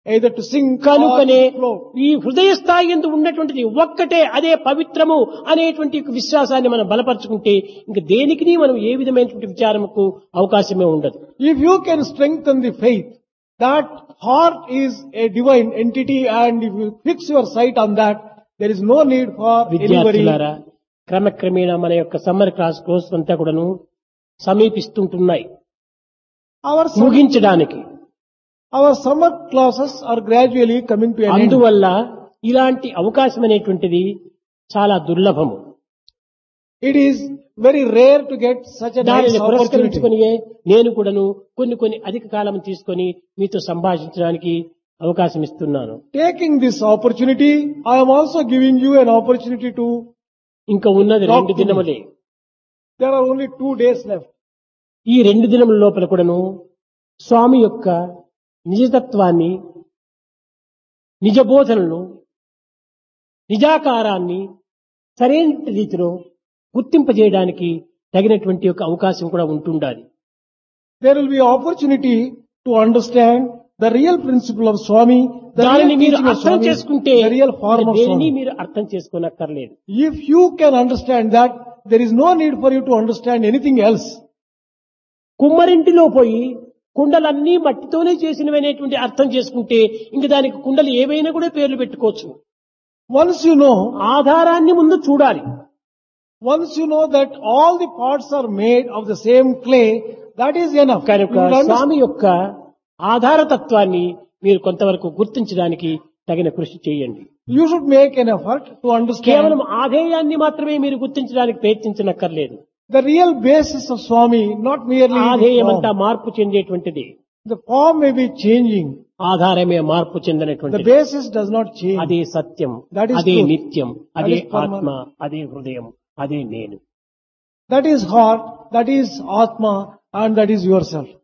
either to sink or కనుకనే to float. ఈ హృదయ స్థాయి ఎందు ఉన్నటువంటిది ఒక్కటే అదే పవిత్రము అనేటువంటి ఒక విశ్వాసాన్ని మనం బలపరుచుకుంటే ఇంక దేనికి మనం ఏ విధమైనటువంటి విచారముకు అవకాశమే ఉండదు If you can strengthen the faith, that heart is a divine entity and if you fix your sight on that, there is no need for any worry. విద్యార్థులారా క్రమక్రమేణా మన యొక్క సమ్మర్ క్లాస్ కోర్స్ అంతా కూడాను సమీపిస్తుంటున్నాయి Our, sum- ముగించడానికి our summer classes are gradually coming to an end. అందువల్ల ఇలాంటి అవకాశం అనేటువంటిది చాలా దుర్లభము It is very rare to get such a nice దానిని opportunity. పురస్కరించుకొని నేను కూడాను కొన్ని కొన్ని అధిక కాలం తీసుకొని మీతో సంభాషించడానికి అవకాశం ఇస్తున్నాను Taking this opportunity, I am also giving you an opportunity to, ఇంకా ఉన్నది Talk రెండు to me. దినములే there are only two days left. ఈ రెండు దినముల లోపల కూడాను స్వామి యొక్క నిజతత్వాన్ని నిజ బోధనను నిజాకారాన్ని సరైన రీతిలో గుర్తింపజేయడానికి తగినటువంటి యొక్క అవకాశం కూడా ఉంటుండాలి There will be opportunity to understand the real principle of Swami, the real దానిని మీరు teaching of అర్థం Swami, చేసుకుంటే the real form of దేనిని Swami. మీరు అర్థం చేసుకోనక్కర్లేదు If you can understand that, there is no need for you to understand anything else. కుమ్మరింటిలో పోయి కుండలన్నీ మట్టితోనే చేసినవనేటువంటి అర్థం చేసుకుంటే ఇంక దానికి కుండలు ఏవైనా కూడా పేర్లు పెట్టుకోవచ్చు Once you know, ఆధారాన్ని ముందు చూడాలి once you know that all the parts are made of the same clay, that is enough. You కనుక will understand- స్వామి యొక్క ఆధారతత్వాన్ని మీరు కొంతవరకు గుర్తించడానికి తగిన కృషి చేయండి You should make an effort to understand కేవలం ఆధేయాన్ని మాత్రమే మీరు గుర్తించడానికి ప్రయత్నించనక్కర్లేదు the real basis of Swami, not merely the ఆధేయం అంతా form. మార్పు చెందేటువంటిది The form may be changing. ఆధారమే మార్పు The చెందినటువంటిది basis does not change. అదే సత్యం That is అదే truth. నిత్యం That అదే is permanent. ఆత్మ అదే హృదయం అదే నేను That is heart, that is Atma, and that is yourself.